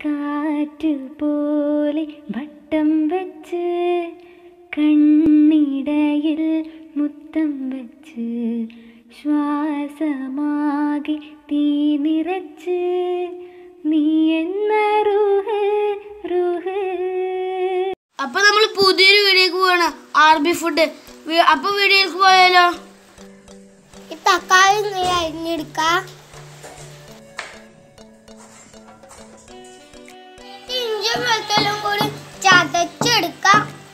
കാറ്റുപോലെ വട്ടം വെച്ച് കണ്ണിടയിൽ മുത്തം വെച്ച് ശ്വാസമാകെ തീ നിറച്ച് നീ എന്ന റൂഹ് റൂഹ് അപ്പൊ നമ്മൾ പുതിയൊരു വീഡിയോക്ക് പോവാണ് ആർ ബി ഫുഡ് അപ്പൊ വീഡിയോക്ക് പോയാലോ ഈ തക്കാളി നീ അരിഞ്ഞെടുക്ക ഇഞ്ചും വെളുത്തുള്ളിയും കൂടി ചതച്ചെടുക്ക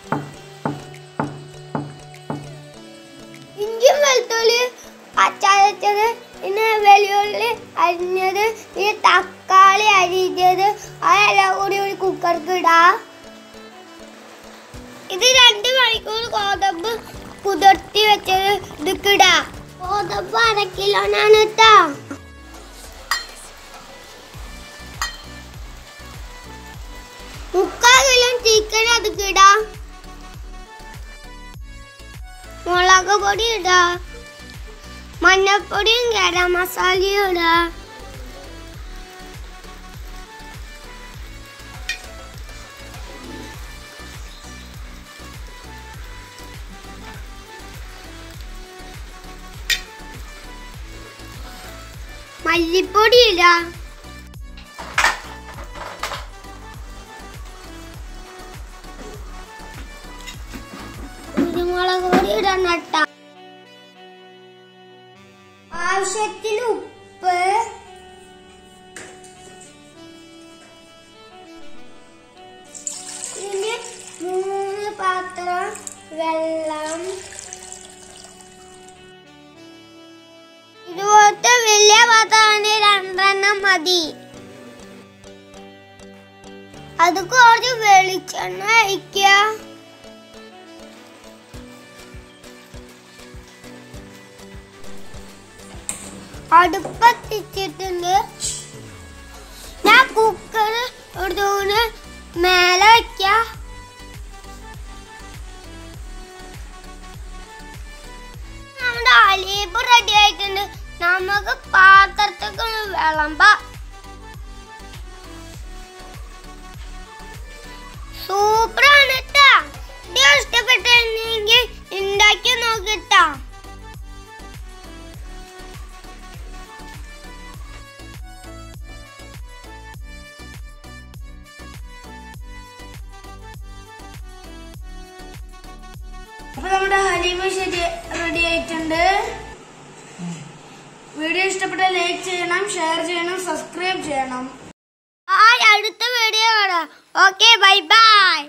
ഇഞ്ചും വെളുത്തുള്ളി ചതച്ചത് പിന്നെ വെള്ളുള്ളി അരിഞ്ഞത് പിന്നെ തക്കാളി അരിഞ്ഞത് അതെല്ലാം കൂടി ഒരു കുക്കർക്ക് ഇടാ ഇത് രണ്ട് മണിക്കൂർ ഗോതമ്പ് കുതിർത്തി വെച്ചത് ഇതിക്കിടാ ഗോതമ്പ് അര കിലോനാണ് കേട്ടോ മുക്കാൽ കിലോ ചിക്കൻ അതിക്കിടാ മുളക് പൊടി ഇടാ മഞ്ഞപ്പൊടിയും ഗരം മസാലയും ഇടാ മല്ലിപ്പൊടി ഇടാ കുരുമുളക് പൊടി ഇടണം കേട്ടോ ആവശ്യത്തിന് ഉപ്പ് പിന്നെ മൂന്ന് പാത്രം വെള്ളം ഇതുപോലത്തെ വലിയ പാത്രമാണ് രണ്ടെണ്ണം മതി അത് കുറച്ച് വെളിച്ചെണ്ണ ഒഴിക്കുക അടുപ്പത്തിച്ചിട്ടുണ്ട് ഞാൻ കുക്കർ എടുത്തുകൊണ്ട് മേലെ വയ്ക്ക നമ്മുടെ അലീബ് റെഡി ആയിട്ടുണ്ട് നമുക്ക് പാത്രത്തേക്ക് ഒന്ന് വിളമ്പാം സൂപ്പറാണ് കേട്ടാ ഇത് ഇഷ്ടപ്പെട്ടിരുന്നെങ്കിൽ ഉണ്ടാക്കി നോക്കിട്ടാ അപ്പൊ നമ്മുടെ ഹലീമ ശരി റെഡി ആയിട്ടുണ്ട് വീഡിയോ ഇഷ്ടപ്പെട്ട ലൈക്ക് ചെയ്യണം ഷെയർ ചെയ്യണം സബ്സ്ക്രൈബ് ചെയ്യണം ആ അടുത്ത വീഡിയോ കാണാം ഓക്കെ ബൈ ബൈ